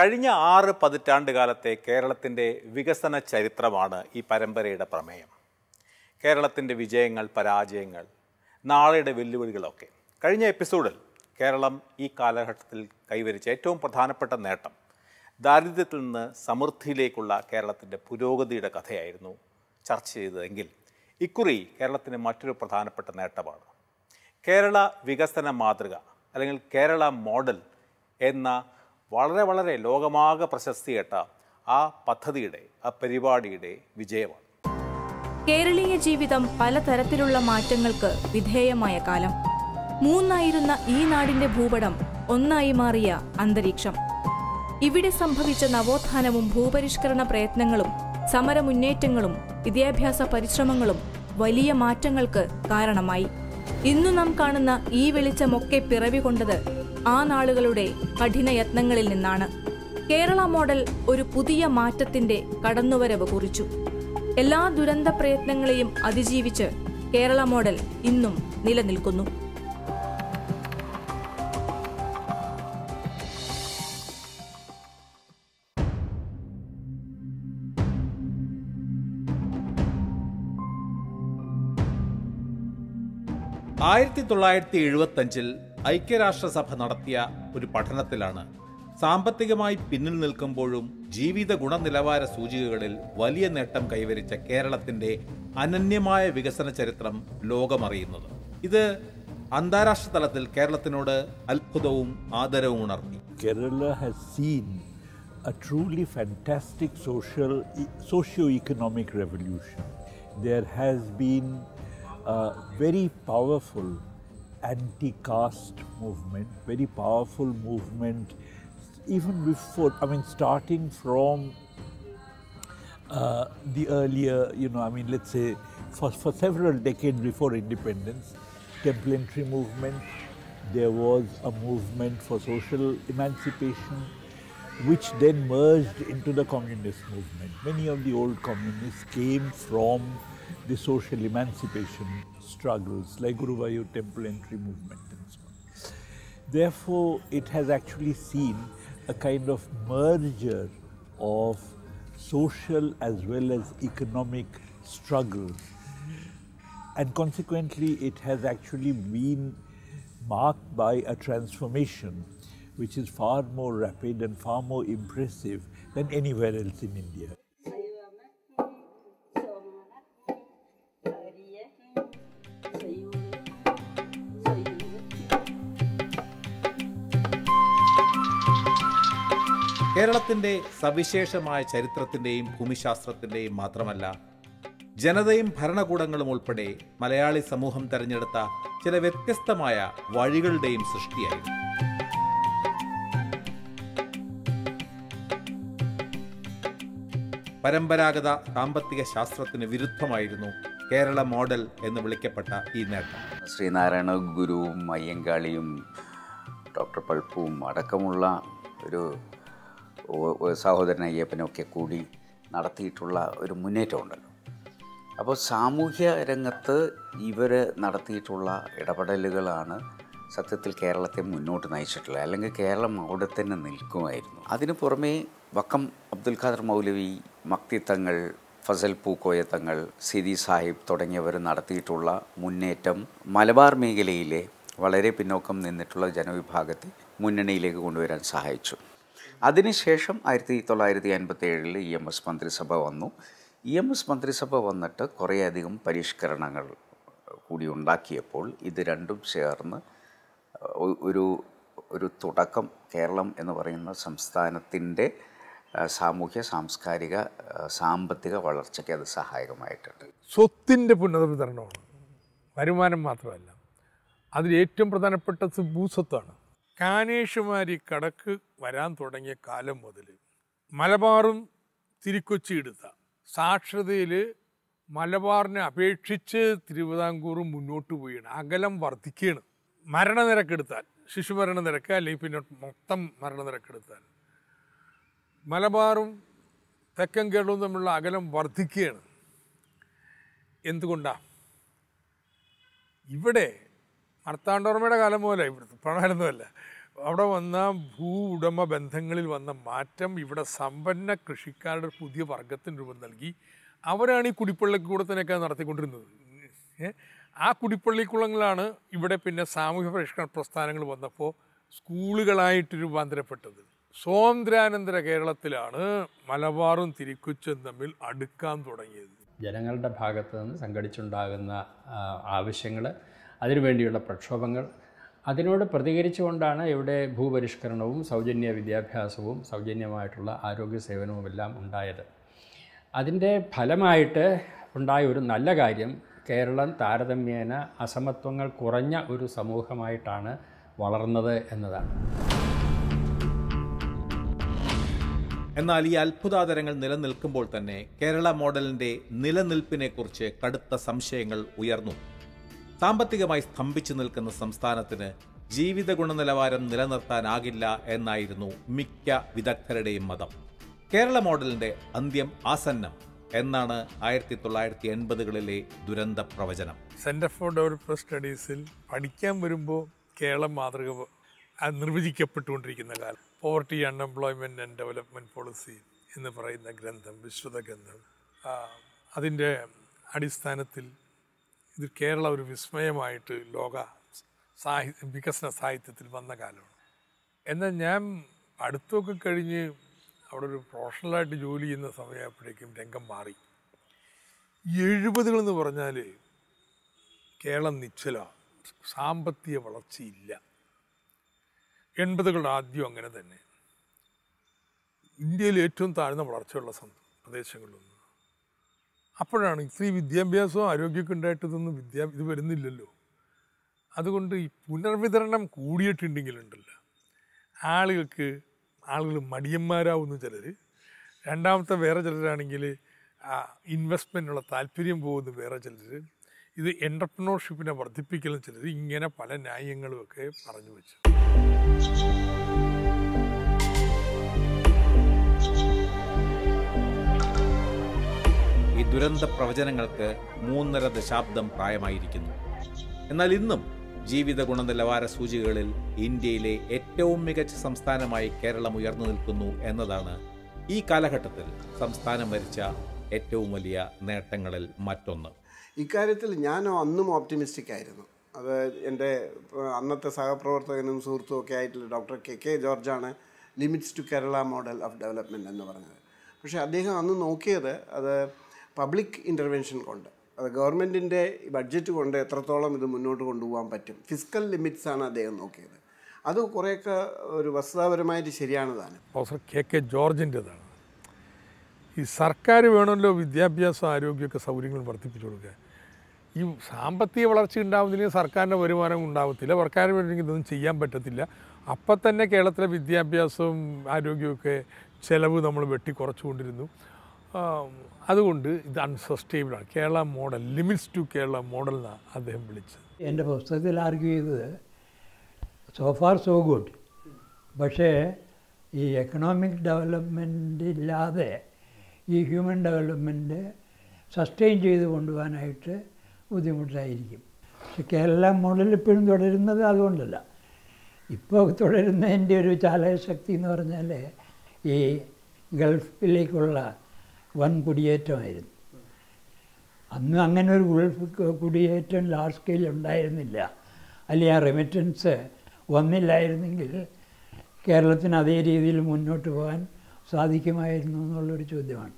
കഴിഞ്ഞ ആറ് പതിറ്റാണ്ട് കാലത്തെ കേരളത്തിൻ്റെ വികസന ചരിത്രമാണ് ഈ പരമ്പരയുടെ പ്രമേയം കേരളത്തിൻ്റെ വിജയങ്ങൾ പരാജയങ്ങൾ നാളെയുടെ വെല്ലുവിളികളൊക്കെ കഴിഞ്ഞ എപ്പിസോഡിൽ കേരളം ഈ കാലഘട്ടത്തിൽ കൈവരിച്ച ഏറ്റവും പ്രധാനപ്പെട്ട നേട്ടം ദാരിദ്ര്യത്തിൽ നിന്ന് സമൃദ്ധിയിലേക്കുള്ള കേരളത്തിൻ്റെ പുരോഗതിയുടെ കഥയായിരുന്നു ചർച്ച ചെയ്തതെങ്കിൽ ഇക്കുറി കേരളത്തിൻ്റെ മറ്റൊരു പ്രധാനപ്പെട്ട നേട്ടമാണ് കേരള വികസന മാതൃക അല്ലെങ്കിൽ കേരള മോഡൽ എന്ന വളരെ വളരെ ലോകമാകെ പ്രശസ്തിയേട്ട ആ പദ്ധതിയുടെ ആ പരിപാടിയുടെ വിജയമാണ് കേരളീയ ജീവിതം പലതരത്തിലുള്ള മാറ്റങ്ങൾക്ക് വിധേയമായ കാലം മൂന്നായിരുന്ന ഈ നാടിന്റെ ഭൂപടം ഒന്നായി മാറിയ അന്തരീക്ഷം ഇവിടെ സംഭവിച്ച നവോത്ഥാനവും ഭൂപരിഷ്കരണ പ്രയത്നങ്ങളും സമരമുന്നേറ്റങ്ങളും വിദ്യാഭ്യാസ പരിശ്രമങ്ങളും വലിയ മാറ്റങ്ങൾക്ക് കാരണമായി ഇന്നു നാം കാണുന്ന ഈ വെളിച്ചമൊക്കെ പിറവി കൊണ്ടത് ആ നാളുകളുടെ കഠിനയത്നങ്ങളിൽ നിന്നാണ് കേരള മോഡൽ ഒരു പുതിയ മാറ്റത്തിന്റെ കടന്നുവരവ് കുറിച്ചു എല്ലാ ദുരന്ത പ്രയത്നങ്ങളെയും അതിജീവിച്ച് കേരള മോഡൽ ഇന്നും നിലനിൽക്കുന്നു ആയിരത്തി തൊള്ളായിരത്തി എഴുപത്തഞ്ചിൽ ഐക്യരാഷ്ട്രസഭ നടത്തിയ ഒരു പഠനത്തിലാണ് സാമ്പത്തികമായി പിന്നിൽ നിൽക്കുമ്പോഴും ജീവിത ഗുണനിലവാര സൂചികകളിൽ വലിയ നേട്ടം കൈവരിച്ച കേരളത്തിന്റെ അനന്യമായ വികസന ചരിത്രം ലോകമറിയുന്നത് ഇത് അന്താരാഷ്ട്ര തലത്തിൽ കേരളത്തിനോട് അത്ഭുതവും ആദരവും ഉണർത്തി Kerala has seen a truly fantastic social, socio-economic revolution. There has been a very powerful anti-caste movement, very powerful movement, even before, I mean, starting from uh, the earlier, you know, I mean, let's say, for, for several decades before independence, Temple movement, there was a movement for social emancipation, which then merged into the communist movement. Many of the old communists came from the social emancipation struggles, like Guruvayur Temple Entry movement and so on. Therefore, it has actually seen a kind of merger of social as well as economic struggles. And consequently, it has actually been marked by a transformation which is far more rapid and far more impressive than anywhere else in India. കേരളത്തിന്റെ സവിശേഷമായ ചരിത്രത്തിന്റെയും ഭൂമിശാസ്ത്രത്തിന്റെയും മാത്രമല്ല ജനതയും ഭരണകൂടങ്ങളും ഉൾപ്പെടെ മലയാളി സമൂഹം തെരഞ്ഞെടുത്ത ചില വ്യത്യസ്തമായ വഴികളുടെയും സൃഷ്ടിയായിരുന്നു പരമ്പരാഗത സാമ്പത്തിക ശാസ്ത്രത്തിന് വിരുദ്ധമായിരുന്നു കേരള മോഡൽ എന്ന് വിളിക്കപ്പെട്ട ഈ നേട്ടം ശ്രീനാരായണ ഗുരുവും അയ്യങ്കാളിയും ഡോക്ടർ പൾപ്പും അടക്കമുള്ള ഒരു ഒ- ഒ- സഹോദരൻ അയ്യപ്പനൊക്കെ കൂടി നടത്തിയിട്ടുള്ള ഒരു മുന്നേറ്റമുണ്ടല്ലോ അപ്പോൾ സാമൂഹ്യ രംഗത്ത് ഇവർ നടത്തിയിട്ടുള്ള ഇടപെടലുകളാണ് സത്യത്തിൽ കേരളത്തെ മുന്നോട്ട് നയിച്ചിട്ടുള്ളത് അല്ലെങ്കിൽ കേരളം അവിടെ തന്നെ നിൽക്കുമായിരുന്നു അതിനു പുറമേ വക്കം അബ്ദുൽ ഖാദർ മൗലവി മക്തിത്തങ്ങൾ ഫസൽ പൂക്കോയത്തങ്ങൾ സിദി സാഹിബ് തുടങ്ങിയവർ നടത്തിയിട്ടുള്ള മുന്നേറ്റം മലബാർ മേഖലയിലെ വളരെ പിന്നോക്കം നിന്നിട്ടുള്ള ജനവിഭാഗത്തെ മുന്നണിയിലേക്ക് കൊണ്ടുവരാൻ സഹായിച്ചു അതിനുശേഷം ആയിരത്തി തൊള്ളായിരത്തി അൻപത്തി ഏഴിൽ ഇ എം എസ് മന്ത്രിസഭ വന്നു ഇ എം എസ് മന്ത്രിസഭ വന്നിട്ട് കുറേയധികം പരിഷ്കരണങ്ങൾ കൂടി ഉണ്ടാക്കിയപ്പോൾ ഇത് രണ്ടും ചേർന്ന് ഒ- ഒരു ഒരു തുടക്കം കേരളം എന്ന് പറയുന്ന സംസ്ഥാനത്തിൻ്റെ ആ, സാമൂഹ്യ സാംസ്കാരിക ആ, സാമ്പത്തിക വളർച്ചയ്ക്ക് അത് സഹായകമായിട്ടുണ്ട് സ്വത്തിൻ്റെ പുനർവിതരണമാണ് വരുമാനം മാത്രമല്ല അതിൽ ഏറ്റവും പ്രധാനപ്പെട്ട ഭൂസ്വത്താണ് കാനേഷുമാരി കടക്ക് വരാൻ തുടങ്ങിയ കാലം മുതൽ മലബാറും തിരുക്കൊച്ചി എടുത്ത സാക്ഷരതയിൽ മലബാറിനെ അപേക്ഷിച്ച് തിരുവിതാംകൂറും മുന്നോട്ട് പോവുകയാണ് അകലം വർദ്ധിക്കുകയാണ് മരണനിരക്കെടുത്താൽ ശിശുമരണ നിരക്ക് അല്ലെങ്കിൽ പിന്നെ മൊത്തം മരണനിരക്കെടുത്താൽ മലബാറും തെക്കൻ കേരളവും തമ്മിലുള്ള അകലം വർദ്ധിക്കുകയാണ് എന്തുകൊണ്ടാ ഇവിടെ മർത്താണ്ടോർമയുടെ കാലം പോലെ ഇവിടുത്തെ പണമൊന്നുമല്ല അവിടെ വന്ന ഭൂ ഉടമ ബന്ധങ്ങളിൽ വന്ന മാറ്റം ഇവിടെ സമ്പന്ന കൃഷിക്കാരുടെ ഒരു പുതിയ വർഗത്തിന് രൂപം നൽകി അവരാണ് ഈ കുടിപ്പള്ളിക്കൂടത്തിനൊക്കെ നടത്തിക്കൊണ്ടിരുന്നത് ഏ? ആ കുടിപ്പള്ളിക്കുളങ്ങളാണ് ഇവിടെ പിന്നെ സാമൂഹ്യ പരിഷ്കരണ പ്രസ്ഥാനങ്ങൾ വന്നപ്പോൾ സ്കൂളുകളായിട്ട് രൂപാന്തരപ്പെട്ടത് സ്വാതന്ത്ര്യാനന്തര കേരളത്തിലാണ് മലബാറും തിരുക്കൊച്ചും തമ്മിൽ അടുക്കാൻ തുടങ്ങിയത് ജനങ്ങളുടെ ഭാഗത്ത് നിന്ന് സംഘടിച്ചുണ്ടാകുന്ന ആവശ്യങ്ങൾ അതിനുവേണ്ടിയുള്ള പ്രക്ഷോഭങ്ങൾ അതിനോട് പ്രതികരിച്ചുകൊണ്ടാണ് ഇവിടെ ഭൂപരിഷ്കരണവും സൗജന്യ വിദ്യാഭ്യാസവും സൗജന്യമായിട്ടുള്ള ആരോഗ്യ സേവനവും എല്ലാം ഉണ്ടായത് അതിൻ്റെ ഫലമായിട്ട് ഉണ്ടായ ഒരു നല്ല കാര്യം കേരളം താരതമ്യേന അസമത്വങ്ങൾ കുറഞ്ഞ ഒരു സമൂഹമായിട്ടാണ് വളർന്നത് എന്നതാണ് എന്നാൽ ഈ അത്ഭുതാതരങ്ങൾ നിലനിൽക്കുമ്പോൾ തന്നെ കേരള മോഡലിന്റെ നിലനിൽപ്പിനെക്കുറിച്ച് കടുത്ത സംശയങ്ങൾ ഉയർന്നു സാമ്പത്തികമായി സ്തംഭിച്ചു നിൽക്കുന്ന സംസ്ഥാനത്തിന് ജീവിത ഗുണനിലവാരം നിലനിർത്താനാകില്ല എന്നായിരുന്നു മിക്ക വിദഗ്ധരുടെയും മതം കേരള മോഡലിന്റെ അന്ത്യം ആസന്നം എന്നാണ് ആയിരത്തി തൊള്ളായിരത്തി എൺപതുകളിലെ ദുരന്ത പ്രവചനം സെൻറ്റർ ഫോർ ഡെവലപ്മെൻറ്റ് സ്റ്റഡീസിൽ പഠിക്കാൻ വരുമ്പോൾ കേരളം മാതൃക അത് നിർവചിക്കപ്പെട്ടുകൊണ്ടിരിക്കുന്ന കാലം poverty unemployment and development policy എന്ന് പറയുന്ന ഗ്രന്ഥം വിശ്രുത ഗ്രന്ഥം ആ, അതിൻ്റെ അടിസ്ഥാനത്തിൽ ഇത് കേരള ഒരു വിസ്മയമായിട്ട് ലോക സാഹിത്യ വികസന സാഹിത്യത്തിൽ വന്ന കാലമാണ് എന്നാൽ ഞാൻ അടുത്തൊക്കെ കഴിഞ്ഞ് അവിടെ ഒരു പ്രൊഫഷണലായിട്ട് ജോലി ചെയ്യുന്ന സമയമായപ്പോഴേക്കും രംഗം മാറി എഴുപതുകൾ എന്ന് പറഞ്ഞാൽ കേരളം നിശ്ചല സാമ്പത്തിക വളർച്ചയില്ല എൺപതുകളുടെ ആദ്യം അങ്ങനെ തന്നെ ഇന്ത്യയിൽ ഏറ്റവും താഴ്ന്ന വളർച്ചയുള്ള സം- പ്രദേശങ്ങളിലൊന്ന് അപ്പോഴാണ് ഇത്രയും വിദ്യാഭ്യാസവും ആരോഗ്യമൊക്കെ ഉണ്ടായിട്ടതൊന്നും വിദ്യാ ഇത് വരുന്നില്ലല്ലോ അതുകൊണ്ട് ഈ പുനർവിതരണം കൂടിയിട്ടുണ്ടെങ്കിലുണ്ടല്ലോ ആളുകൾക്ക് ആളുകൾ മടിയന്മാരാവുന്നു ചിലർ രണ്ടാമത്തെ വേറെ ചിലരാണെങ്കിൽ ഇൻവെസ്റ്റ്മെൻറ്റിനുള്ള താല്പര്യം പോകുന്നു വേറെ ചിലർ ഇത് എൻ്റർപ്രണർഷിപ്പിനെ വർദ്ധിപ്പിക്കലും ചിലർ ഇങ്ങനെ പല ന്യായങ്ങളും ഒക്കെ പറഞ്ഞു വെച്ചു ഈ ദുരന്ത പ്രവചനങ്ങൾക്ക് മൂന്നര ദശാബ്ദം പ്രായമായിരിക്കുന്നു എന്നാൽ ഇന്നും ജീവിത ഗുണനിലവാര സൂചികകളിൽ ഇന്ത്യയിലെ ഏറ്റവും മികച്ച സംസ്ഥാനമായി കേരളം ഉയർന്നു നിൽക്കുന്നു എന്നതാണ് ഈ കാലഘട്ടത്തിൽ സംസ്ഥാനം വരിച്ച ഏറ്റവും വലിയ നേട്ടങ്ങളിൽ മറ്റൊന്ന് ഇക്കാര്യത്തിൽ ഞാൻ അന്നും ഓപ്റ്റിമിസ്റ്റിക് ആയിരുന്നു അത് എൻ്റെ ഏഹ്, അന്നത്തെ സഹപ്രവർത്തകനും സുഹൃത്തും ഒക്കെ ആയിട്ടുള്ള ഡോക്ടർ കെ കെ ജോർജാണ് limits to Kerala model of development എന്ന് പറഞ്ഞത് പക്ഷേ അദ്ദേഹം അന്ന് നോക്കിയത് അത് പബ്ലിക് ഇൻ്റർവെൻഷൻ കൊണ്ട് അത് ഗവൺമെൻറ്റിൻ്റെ ബഡ്ജറ്റ് കൊണ്ട് എത്രത്തോളം ഇത് മുന്നോട്ട് കൊണ്ടുപോകാൻ പറ്റും ഫിസിക്കൽ ലിമിറ്റ്സ് ആണ് അദ്ദേഹം നോക്കിയത് അത് കുറേയൊക്കെ ഒരു വസ്തുതാപരമായിട്ട് ശരിയാണ് താനും പ്രൊഫസർ കെ കെ ജോർജിൻ്റെതാണ് ഈ സർക്കാർ വേണമല്ലോ വിദ്യാഭ്യാസം ആരോഗ്യമൊക്കെ സൗകര്യങ്ങൾ വർദ്ധിപ്പിച്ചു കൊടുക്കുക ഈ സാമ്പത്തിക വളർച്ച ഉണ്ടാവുന്നില്ലെങ്കിൽ സർക്കാരിൻ്റെ വരുമാനം ഉണ്ടാവത്തില്ല സർക്കാർ വേണമെങ്കിൽ ഇതൊന്നും ചെയ്യാൻ പറ്റത്തില്ല അപ്പം തന്നെ കേരളത്തിലെ വിദ്യാഭ്യാസവും ആരോഗ്യമൊക്കെ ചിലവ് നമ്മൾ വെട്ടിക്കുറച്ചുകൊണ്ടിരുന്നു ആം, അതുകൊണ്ട് ഇത് അൺസസ്റ്റൈബിളാണ് Kerala model limits to Kerala model എന്നാണ് അദ്ദേഹം വിളിച്ചത് എൻ്റെ പുസ്തകത്തിൽ ആർഗ്യൂ ചെയ്തത് സോ ഫാർ സോ ഗുഡ് പക്ഷേ ഈ എക്കണോമിക് ഡെവലപ്മെൻ്റ് ഇല്ലാതെ ഈ ഹ്യൂമൻ ഡെവലപ്മെൻറ്റ് സസ്റ്റെയിൻ ചെയ്ത് കൊണ്ടുപോകാനായിട്ട് ബുദ്ധിമുട്ടായിരിക്കും പക്ഷെ കേരള മോഡൽ ഇപ്പോഴും തുടരുന്നത് അതുകൊണ്ടല്ല ഇപ്പോൾ തുടരുന്നതിൻ്റെ ഒരു ചാലകശക്തി എന്ന് പറഞ്ഞാൽ ഈ ഗൾഫിലേക്കുള്ള വൻ കുടിയേറ്റമായിരുന്നു അന്ന് അങ്ങനെ ഒരു ഗൾഫ് ക- കുടിയേറ്റം ലാർജ് സ്കെയിൽ ഉണ്ടായിരുന്നില്ല അല്ലെങ്കിൽ ആ റെമിറ്റൻസ് വന്നില്ലായിരുന്നെങ്കിൽ കേരളത്തിന് അതേ രീതിയിൽ മുന്നോട്ട് പോകാൻ സാധിക്കുമായിരുന്നു എന്നുള്ളൊരു ചോദ്യമാണ്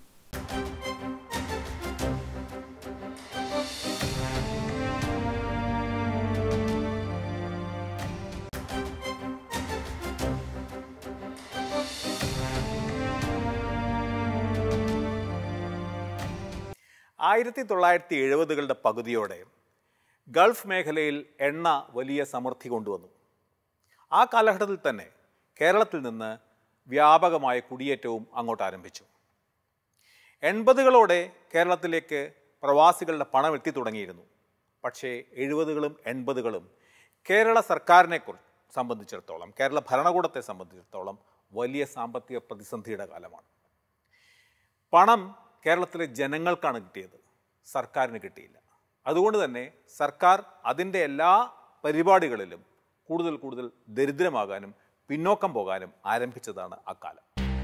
ആയിരത്തി തൊള്ളായിരത്തി എഴുപതുകളുടെ പകുതിയോടെ ഗൾഫ് മേഖലയിൽ എണ്ണ വലിയ സമൃദ്ധി കൊണ്ടുവന്നു ആ കാലഘട്ടത്തിൽ തന്നെ കേരളത്തിൽ നിന്ന് വ്യാപകമായ കുടിയേറ്റവും അങ്ങോട്ട് ആരംഭിച്ചു എൺപതുകളോടെ കേരളത്തിലേക്ക് പ്രവാസികളുടെ പണം എത്തി തുടങ്ങിയിരുന്നു പക്ഷേ എഴുപതുകളും എൺപതുകളും കേരള സർക്കാരിനെ കുറി- സംബന്ധിച്ചിടത്തോളം കേരള ഭരണകൂടത്തെ സംബന്ധിച്ചിടത്തോളം വലിയ സാമ്പത്തിക പ്രതിസന്ധിയുടെ കാലമാണ് പണം കേരളത്തിലെ ജനങ്ങൾക്കാണ് കിട്ടിയത് സർക്കാരിന് കിട്ടിയില്ല അതുകൊണ്ട് തന്നെ സർക്കാർ അതിൻ്റെ എല്ലാ പരിപാടികളിലും കൂടുതൽ കൂടുതൽ ദരിദ്രമാകാനും പിന്നോക്കം പോകാനും ആരംഭിച്ചതാണ് അക്കാലം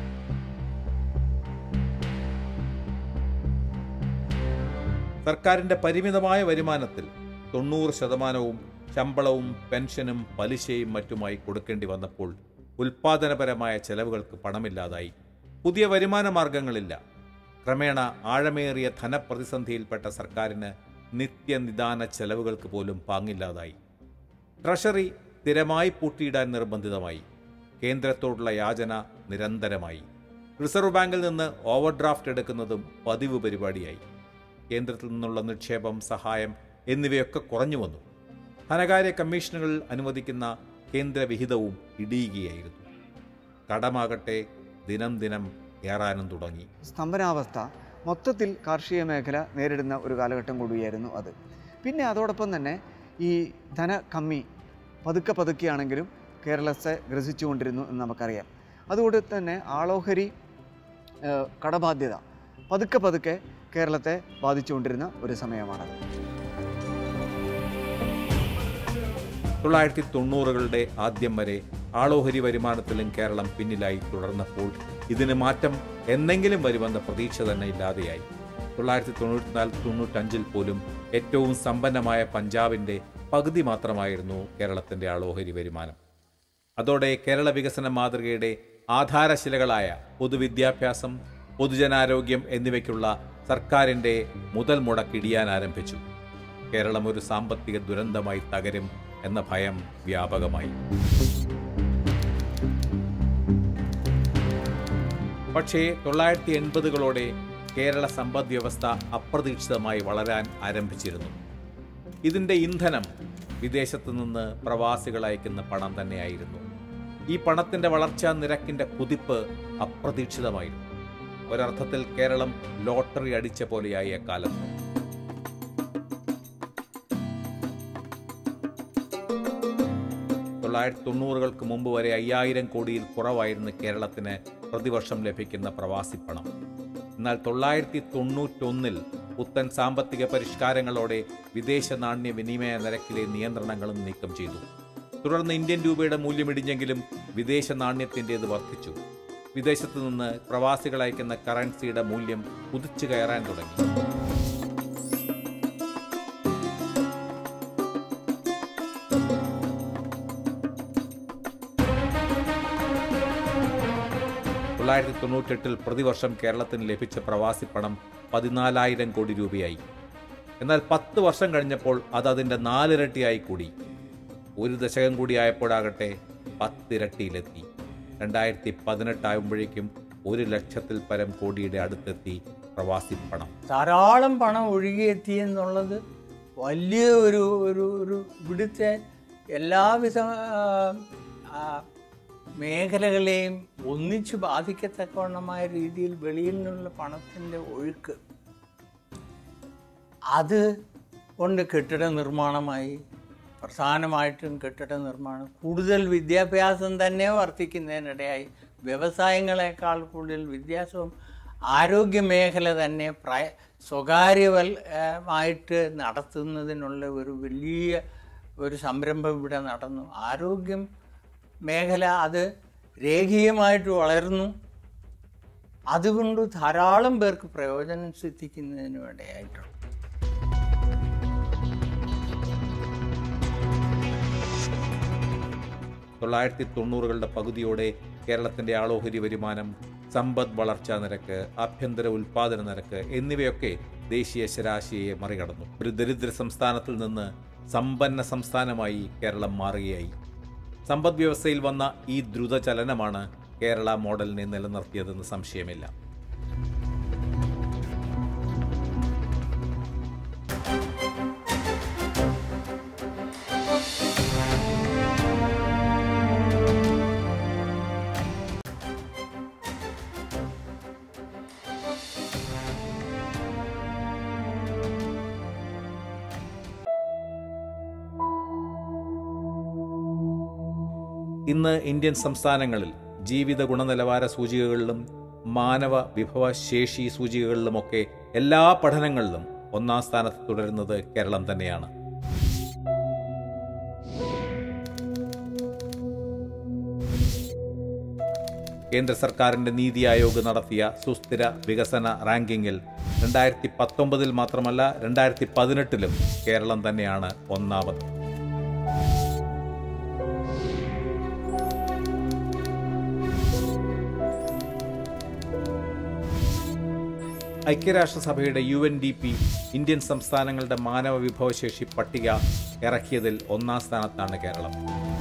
സർക്കാരിന്റെ പരിമിതമായ വരുമാനത്തിൽ തൊണ്ണൂറ് ശതമാനവും ശമ്പളവും പെൻഷനും പലിശയും മറ്റുമായി കൊടുക്കേണ്ടി വന്നപ്പോൾ ഉൽപാദനപരമായ ചെലവുകൾക്ക് പണമില്ലാതായി പുതിയ വരുമാന മാർഗങ്ങളില്ല ക്രമേണ ആഴമേറിയ ധനപ്രതിസന്ധിയിൽപ്പെട്ട സർക്കാരിന് നിത്യനിദാന ചെലവുകൾക്ക് പോലും പാങ്ങില്ലാതായി ട്രഷറി സ്ഥിരമായി പൂട്ടിയിടാൻ നിർബന്ധിതമായി കേന്ദ്രത്തോടുള്ള യാചന നിരന്തരമായി റിസർവ് ബാങ്കിൽ നിന്ന് ഓവർഡ്രാഫ്റ്റ് എടുക്കുന്നതും പതിവ് പരിപാടിയായി കേന്ദ്രത്തിൽ നിന്നുള്ള നിക്ഷേപം സഹായം എന്നിവയൊക്കെ കുറഞ്ഞു വന്നു ധനകാര്യ കമ്മീഷനുകൾ അനുവദിക്കുന്ന കേന്ദ്ര വിഹിതവും ഇടിയുകയായിരുന്നു കടമാകട്ടെ ദിനം ദിനം ഏറാനും തുടങ്ങി സ്തംഭനാവസ്ഥ മൊത്തത്തിൽ കാർഷിക മേഖല നേരിടുന്ന ഒരു കാലഘട്ടം കൂടിയായിരുന്നു അത് പിന്നെ അതോടൊപ്പം തന്നെ ഈ ധന കമ്മി പതുക്കെ പതുക്കെയാണെങ്കിലും കേരളത്തെ ഗ്രസിച്ചുകൊണ്ടിരുന്നു എന്ന് നമുക്കറിയാം അതുകൊണ്ട് തന്നെ ആളോഹരി ഏഹ്, കടബാധ്യത പതുക്കെ പതുക്കെ കേരളത്തെ ബാധിച്ചുകൊണ്ടിരുന്ന ഒരു സമയമാണത് തൊള്ളായിരത്തി തൊണ്ണൂറുകളുടെ ആദ്യം വരെ ആളോഹരി വരുമാനത്തിലും കേരളം പിന്നിലായി തുടർന്നപ്പോൾ ഇതിന് മാറ്റം എന്നെങ്കിലും വരുമെന്ന പ്രതീക്ഷ തന്നെ ഇല്ലാതെയായി തൊള്ളായിരത്തി തൊണ്ണൂറ്റിനാല് തൊണ്ണൂറ്റഞ്ചിൽ പോലും ഏറ്റവും സമ്പന്നമായ പഞ്ചാബിന്റെ പകുതി മാത്രമായിരുന്നു കേരളത്തിന്റെ ആളോഹരി വരുമാനം അതോടെ കേരള വികസന മാതൃകയുടെ ആധാരശിലകളായ പൊതുവിദ്യാഭ്യാസം പൊതുജനാരോഗ്യം എന്നിവയ്ക്കുള്ള സർക്കാരിന്റെ മുതൽ മുടക്കിടിയാൻ ആരംഭിച്ചു കേരളം ഒരു സാമ്പത്തിക ദുരന്തമായി തകരും എന്ന ഭയം വ്യാപകമായി പക്ഷേ തൊള്ളായിരത്തി എൺപതുകളോടെ കേരള സമ്പദ് വ്യവസ്ഥ അപ്രതീക്ഷിതമായി വളരാൻ ആരംഭിച്ചിരുന്നു ഇതിന്റെ ഇന്ധനം വിദേശത്തു നിന്ന് പ്രവാസികൾ അയക്കുന്ന പണം തന്നെയായിരുന്നു ഈ പണത്തിന്റെ വളർച്ചാ നിരക്കിന്റെ കുതിപ്പ് അപ്രതീക്ഷിതമായിരുന്നു ഒരർത്ഥത്തിൽ കേരളം ലോട്ടറി അടിച്ച പോലെയായി അക്കാലത്ത് തൊള്ളായിരത്തി തൊണ്ണൂറുകൾക്ക് മുമ്പ് വരെ അയ്യായിരം കോടിയിൽ കുറവായിരുന്നു കേരളത്തിന് പ്രതിവർഷം ലഭിക്കുന്ന പ്രവാസിപ്പണം എന്നാൽ തൊള്ളായിരത്തി തൊണ്ണൂറ്റൊന്നിൽ പുത്തൻ സാമ്പത്തിക പരിഷ്കാരങ്ങളോടെ വിദേശ നാണ്യ വിനിമയ നിരക്കിലെ നിയന്ത്രണങ്ങളും നീക്കം ചെയ്തു തുടർന്ന് ഇന്ത്യൻ രൂപയുടെ മൂല്യം ഇടിഞ്ഞെങ്കിലും വിദേശ നാണ്യത്തിൻ്റേത് വർദ്ധിച്ചു വിദേശത്തു നിന്ന് പ്രവാസികൾ അയക്കുന്ന കറൻസിയുടെ മൂല്യം കുതിച്ചു കയറാൻ തുടങ്ങി തൊള്ളായിരത്തി തൊണ്ണൂറ്റെട്ടിൽ പ്രതിവർഷം കേരളത്തിന് ലഭിച്ച പ്രവാസി പണം പതിനാലായിരം കോടി രൂപയായി എന്നാൽ പത്ത് വർഷം കഴിഞ്ഞപ്പോൾ അത് അതിൻ്റെ നാലിരട്ടിയായി കൂടി ഒരു ദശകം കൂടിയായപ്പോഴാകട്ടെ പത്തിരട്ടിയിലെത്തി രണ്ടായിരത്തി പതിനെട്ടാകുമ്പോഴേക്കും ഒരു ലക്ഷത്തിൽ പരം കോടിയുടെ അടുത്തെത്തി പ്രവാസി പണം ധാരാളം പണം ഒഴുകിയെത്തി എന്നുള്ളത് വലിയ ഒരു ഒരു ഒരു ഇവിടുത്തെ എല്ലാവിധ ആ, ആ, മേഖലകളെയും ഒന്നിച്ചു ബാധിക്കത്തക്കവണ്ണമായ രീതിയിൽ വെളിയിൽ നിന്നുള്ള പണത്തിൻ്റെ ഒഴുക്ക് അത് കൊണ്ട് കെട്ടിട നിർമ്മാണമായി പ്രധാനമായിട്ടും കെട്ടിട നിർമ്മാണം കൂടുതൽ വിദ്യാഭ്യാസം തന്നെ വർദ്ധിക്കുന്നതിനിടയായി വ്യവസായങ്ങളെക്കാൾ കൂടുതൽ വിദ്യാഭ്യാസവും ആരോഗ്യ മേഖല തന്നെ പ്രായ സ്വകാര്യവൽമായിട്ട് നടത്തുന്നതിനുള്ള ഒരു വലിയ ഒരു സംരംഭം ഇവിടെ നടന്നു ആരോഗ്യം മേഖല അത് രേഖീയമായിട്ട് വളർന്നു അതുകൊണ്ട് ധാരാളം പേർക്ക് പ്രയോജനം സിദ്ധിക്കുന്നതിനും ഇടയായിട്ടുണ്ട് തൊള്ളായിരത്തി തൊണ്ണൂറുകളുടെ പകുതിയോടെ കേരളത്തിന്റെ ആളോഹരി വരുമാനം സമ്പദ് വളർച്ചാ നിരക്ക് ആഭ്യന്തര ഉൽപാദന നിരക്ക് എന്നിവയൊക്കെ ദേശീയ ശരാശരിയെ മറികടന്നു ഒരു ദരിദ്ര സംസ്ഥാനത്തിൽ നിന്ന് സമ്പന്ന സംസ്ഥാനമായി കേരളം മാറുകയായി സമ്പദ് വ്യവസ്ഥയിൽ വന്ന ഈ ദ്രുതചലനമാണ് കേരള മോഡലിനെ നിലനിർത്തിയതെന്ന് സംശയമില്ല ഇന്ന് ഇന്ത്യൻ സംസ്ഥാനങ്ങളിൽ ജീവിത ഗുണനിലവാര സൂചികകളിലും മാനവ വിഭവശേഷി സൂചികകളിലുമൊക്കെ എല്ലാ പഠനങ്ങളിലും ഒന്നാം സ്ഥാനത്ത് തുടരുന്നത് കേരളം തന്നെയാണ് കേന്ദ്ര സർക്കാരിന്റെ നീതി ആയോഗ് നടത്തിയ സുസ്ഥിര വികസന റാങ്കിങ്ങിൽ രണ്ടായിരത്തി പത്തൊമ്പതിൽ മാത്രമല്ല രണ്ടായിരത്തി പതിനെട്ടിലും കേരളം തന്നെയാണ് ഒന്നാമത് ഐക്യരാഷ്ട്രസഭയുടെ U N D P Indian സംസ്ഥാനങ്ങളുടെ മാനവ വിഭവശേഷി പട്ടിക ഇറക്കിയതിൽ ഒന്നാം സ്ഥാനത്താണ് കേരളം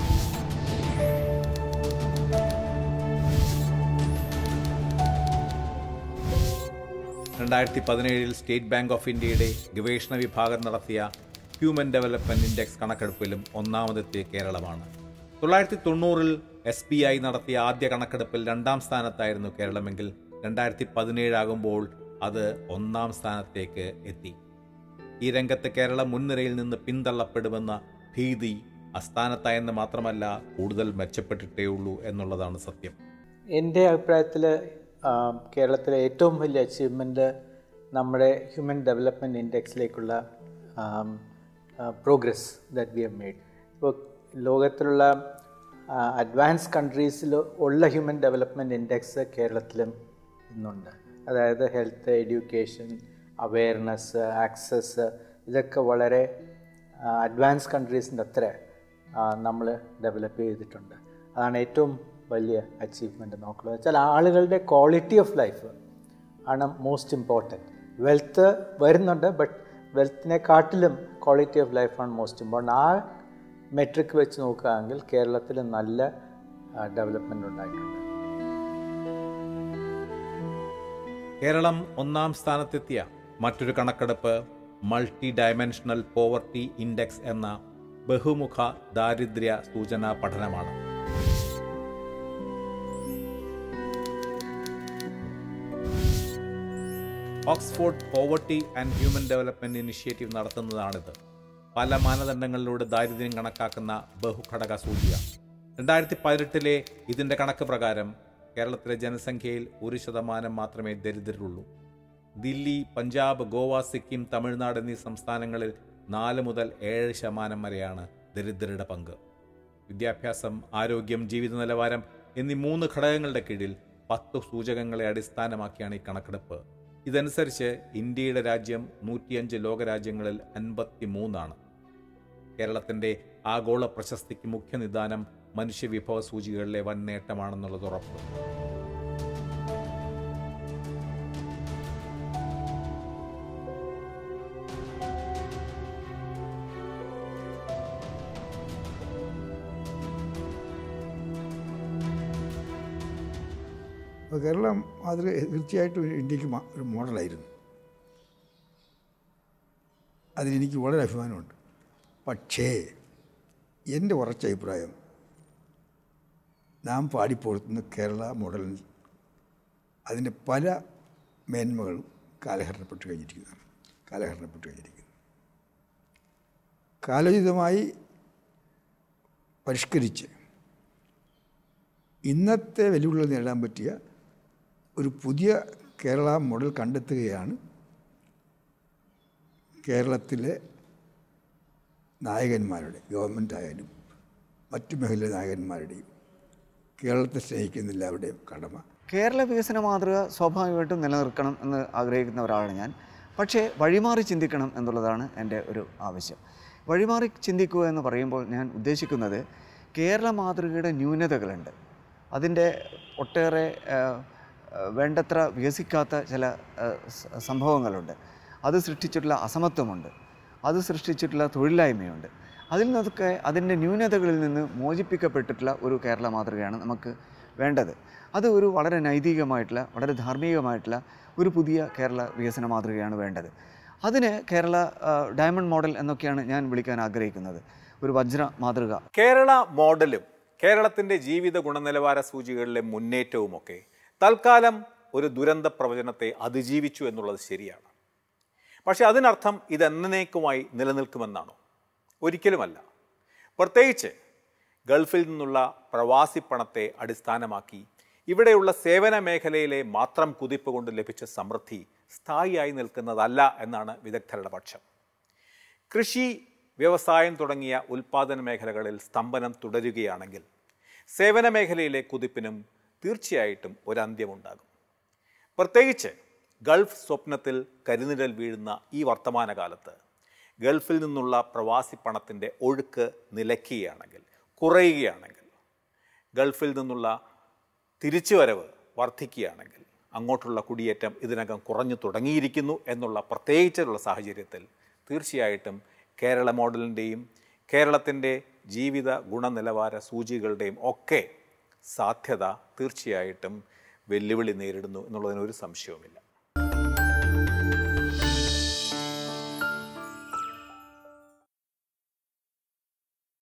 രണ്ടായിരത്തി പതിനേഴിൽ സ്റ്റേറ്റ് ബാങ്ക് ഓഫ് ഇന്ത്യയുടെ ഗവേഷണ വിഭാഗം നടത്തിയ ഹ്യൂമൻ ഡെവലപ്മെന്റ് ഇൻഡെക്സ് കണക്കെടുപ്പിലും ഒന്നാമതെത്തിയ കേരളമാണ് തൊള്ളായിരത്തി തൊണ്ണൂറിൽ എസ് ബി ഐ നടത്തിയ ആദ്യ കണക്കെടുപ്പിൽ രണ്ടാം സ്ഥാനത്തായിരുന്നു കേരളമെങ്കിൽ രണ്ടായിരത്തി പതിനേഴാകുമ്പോൾ അത് ഒന്നാം സ്ഥാനത്തേക്ക് എത്തി ഈ രംഗത്ത് കേരളം മുൻനിരയിൽ നിന്ന് പിന്തള്ളപ്പെടുമെന്ന ഭീതി അസ്ഥാനത്തായെന്ന് മാത്രമല്ല കൂടുതൽ മെച്ചപ്പെട്ടിട്ടേ ഉള്ളൂ എന്നുള്ളതാണ് സത്യം എൻ്റെ അഭിപ്രായത്തിൽ കേരളത്തിലെ ഏറ്റവും വലിയ അച്ചീവ്മെൻറ്റ് നമ്മുടെ ഹ്യൂമൻ ഡെവലപ്മെൻറ്റ് ഇൻഡെക്സിലേക്കുള്ള progress that we have made ഇപ്പോൾ ലോകത്തിലുള്ള അഡ്വാൻസ് കൺട്രീസിൽ ഉള്ള ഹ്യൂമൻ ഡെവലപ്മെൻറ്റ് ഇൻഡെക്സ് കേരളത്തിലും ഇന്നുണ്ട് അതായത് ഹെൽത്ത് എഡ്യൂക്കേഷൻ അവെയർനെസ് ആക്സസ് ഇതൊക്കെ വളരെ അഡ്വാൻസ് കൺട്രീസിൻ്റെ അത്ര നമ്മൾ ഡെവലപ്പ് ചെയ്തിട്ടുണ്ട് അതാണ് ഏറ്റവും വലിയ അച്ചീവ്മെൻ്റ് നോക്കുന്നത് വെച്ചാൽ ആളുകളുടെ ക്വാളിറ്റി ഓഫ് ലൈഫ് ആണ് മോസ്റ്റ് ഇമ്പോർട്ടൻറ്റ് വെൽത്ത് വരുന്നുണ്ട് ബട്ട് വെൽത്തിനെക്കാട്ടിലും ക്വാളിറ്റി ഓഫ് ലൈഫാണ് മോസ്റ്റ് ഇമ്പോർട്ടൻറ്റ് ആ മെട്രിക് വെച്ച് നോക്കുകയാണെങ്കിൽ കേരളത്തിൽ നല്ല ഡെവലപ്മെൻ്റ് ഉണ്ടായിട്ടുണ്ട് കേരളം ഒന്നാം സ്ഥാനത്തെത്തിയ മറ്റൊരു കണക്കെടുപ്പ് മൾട്ടി ഡയമെൻഷണൽ പോവർട്ടി ഇൻഡെക്സ് എന്ന ബഹുമുഖ ദാരിദ്ര്യ സൂചനാ പഠനമാണ് Oxford poverty and human development initiative നടത്തുന്നതാണിത് പല മാനദണ്ഡങ്ങളിലൂടെ ദാരിദ്ര്യം കണക്കാക്കുന്ന ബഹുഘടക സൂചിക രണ്ടായിരത്തി പതിനെട്ടിലെ ഇതിൻ്റെ കണക്ക് പ്രകാരം കേരളത്തിലെ ജനസംഖ്യയിൽ ഒരു ശതമാനം മാത്രമേ ദരിദ്രരുള്ളൂ ദില്ലി പഞ്ചാബ് ഗോവ സിക്കിം തമിഴ്നാട് എന്നീ സംസ്ഥാനങ്ങളിൽ നാല് മുതൽ ഏഴ് ശതമാനം വരെയാണ് ദരിദ്രരുടെ പങ്ക് വിദ്യാഭ്യാസം ആരോഗ്യം ജീവിത നിലവാരം എന്നീ മൂന്ന് ഘടകങ്ങളുടെ കീഴിൽ പത്ത് സൂചകങ്ങളെ അടിസ്ഥാനമാക്കിയാണ് ഈ കണക്കെടുപ്പ് ഇതനുസരിച്ച് ഇന്ത്യയുടെ രാജ്യം നൂറ്റിയഞ്ച് ലോകരാജ്യങ്ങളിൽ അൻപത്തി മൂന്നാണ് കേരളത്തിൻ്റെ ആഗോള പ്രശസ്തിക്ക് മുഖ്യ നിദാനം മനുഷ്യവിഭവ സൂചികകളിലെ വൻ നേട്ടമാണെന്നുള്ളത് ഉറപ്പ് അപ്പോൾ കേരളം അതിൽ തീർച്ചയായിട്ടും ഇന്ത്യക്ക് മാ- ഒരു മോഡലായിരുന്നു അതിലെനിക്ക് വളരെ അഭിമാനമുണ്ട് പക്ഷേ എൻ്റെ ഉറച്ച അഭിപ്രായം നാം പാടിപ്പോർത്തുന്ന കേരള മോഡലിൽ അതിൻ്റെ പല മേന്മകളും കാലഹരണപ്പെട്ട് കഴിഞ്ഞിരിക്കുന്നതാണ് കാലഹരണപ്പെട്ട് കഴിഞ്ഞിരിക്കുന്നു കാലോചിതമായി പരിഷ്കരിച്ച് ഇന്നത്തെ വെല്ലുവിളികൾ നേരിടാൻ പറ്റിയ ഒരു പുതിയ കേരള മോഡൽ കണ്ടെത്തുകയാണ് കേരളത്തിലെ നായകന്മാരുടെ ഗവൺമെൻറ് ആയാലും മറ്റു മേഖലയിലെ നായകന്മാരുടെയും കേരളത്തെ സ്നേഹിക്കുന്ന എല്ലാവരുടെയും കടമ കേരള വികസന മാതൃക സ്വാഭാവികമായിട്ടും നിലനിർത്തണം എന്ന് ആഗ്രഹിക്കുന്ന ഒരാളാണ് ഞാൻ പക്ഷേ വഴിമാറി ചിന്തിക്കണം എന്നുള്ളതാണ് എൻ്റെ ഒരു ആവശ്യം വഴിമാറി ചിന്തിക്കുക എന്ന് പറയുമ്പോൾ ഞാൻ ഉദ്ദേശിക്കുന്നത് കേരള മാതൃകയുടെ ന്യൂനതകളുണ്ട് അതിൻ്റെ ഒട്ടേറെ ആ, ആ, വേണ്ടത്ര വികസിക്കാത്ത ചില ആ, സ- സംഭവങ്ങളുണ്ട് അത് സൃഷ്ടിച്ചിട്ടുള്ള അസമത്വമുണ്ട് അത് സൃഷ്ടിച്ചിട്ടുള്ള തൊഴിലില്ലായ്മയുണ്ട് അതിൽ നിന്നൊക്കെ അതിൻ്റെ ന്യൂനതകളിൽ നിന്ന് മോചിപ്പിക്കപ്പെട്ടിട്ടുള്ള ഒരു കേരള മാതൃകയാണ് നമുക്ക് വേണ്ടത് അത് ഒരു വളരെ നൈതികമായിട്ടുള്ള വളരെ ധാർമ്മികമായിട്ടുള്ള ഒരു പുതിയ കേരള വികസന മാതൃകയാണ് വേണ്ടത് അതിന് കേരള ആ, ഡയമണ്ട് മോഡൽ എന്നൊക്കെയാണ് ഞാൻ വിളിക്കാൻ ആഗ്രഹിക്കുന്നത് ഒരു വജ്ര മാതൃക കേരള മോഡലും കേരളത്തിന്റെ ജീവിത ഗുണനിലവാര സൂചികകളിലെ മുന്നേറ്റവുമൊക്കെ തൽക്കാലം ഒരു ദുരന്ത പ്രവചനത്തെ അതിജീവിച്ചു എന്നുള്ളത് ശരിയാണ് പക്ഷെ അതിനർത്ഥം ഇത് എന്നേക്കുമായി നിലനിൽക്കുമെന്നാണോ ഒരിക്കലുമല്ല പ്രത്യേകിച്ച് ഗൾഫിൽ നിന്നുള്ള പ്രവാസി പണത്തെ അടിസ്ഥാനമാക്കി ഇവിടെയുള്ള സേവന മേഖലയിലെ മാത്രം കുതിപ്പ് കൊണ്ട് ലഭിച്ച സമൃദ്ധി സ്ഥായിയായി നിൽക്കുന്നതല്ല എന്നാണ് വിദഗ്ധരുടെ പക്ഷം കൃഷി വ്യവസായം തുടങ്ങിയ ഉൽപാദന മേഖലകളിൽ സ്തംഭനം തുടരുകയാണെങ്കിൽ സേവന മേഖലയിലെ കുതിപ്പിനും തീർച്ചയായിട്ടും ഒരന്ത്യമുണ്ടാകും പ്രത്യേകിച്ച് ഗൾഫ് സ്വപ്നത്തിൽ കരിനിഴൽ വീഴുന്ന ഈ വർത്തമാനകാലത്ത് ഗൾഫിൽ നിന്നുള്ള പ്രവാസി പണത്തിൻ്റെ ഒഴുക്ക് നിലയ്ക്കുകയാണെങ്കിൽ കുറയുകയാണെങ്കിൽ ഗൾഫിൽ നിന്നുള്ള തിരിച്ചുവരവ് വർദ്ധിക്കുകയാണെങ്കിൽ അങ്ങോട്ടുള്ള കുടിയേറ്റം ഇതിനകം കുറഞ്ഞു തുടങ്ങിയിരിക്കുന്നു എന്നുള്ള പ്രത്യേകിച്ചുള്ള സാഹചര്യത്തിൽ തീർച്ചയായിട്ടും കേരള മോഡലിൻ്റെയും കേരളത്തിൻ്റെ ജീവിത ഗുണനിലവാര സൂചികളുടെയും ഒക്കെ സാധ്യത തീർച്ചയായിട്ടും വെല്ലുവിളി നേരിടുന്നു എന്നുള്ളതിനൊരു സംശയവുമില്ല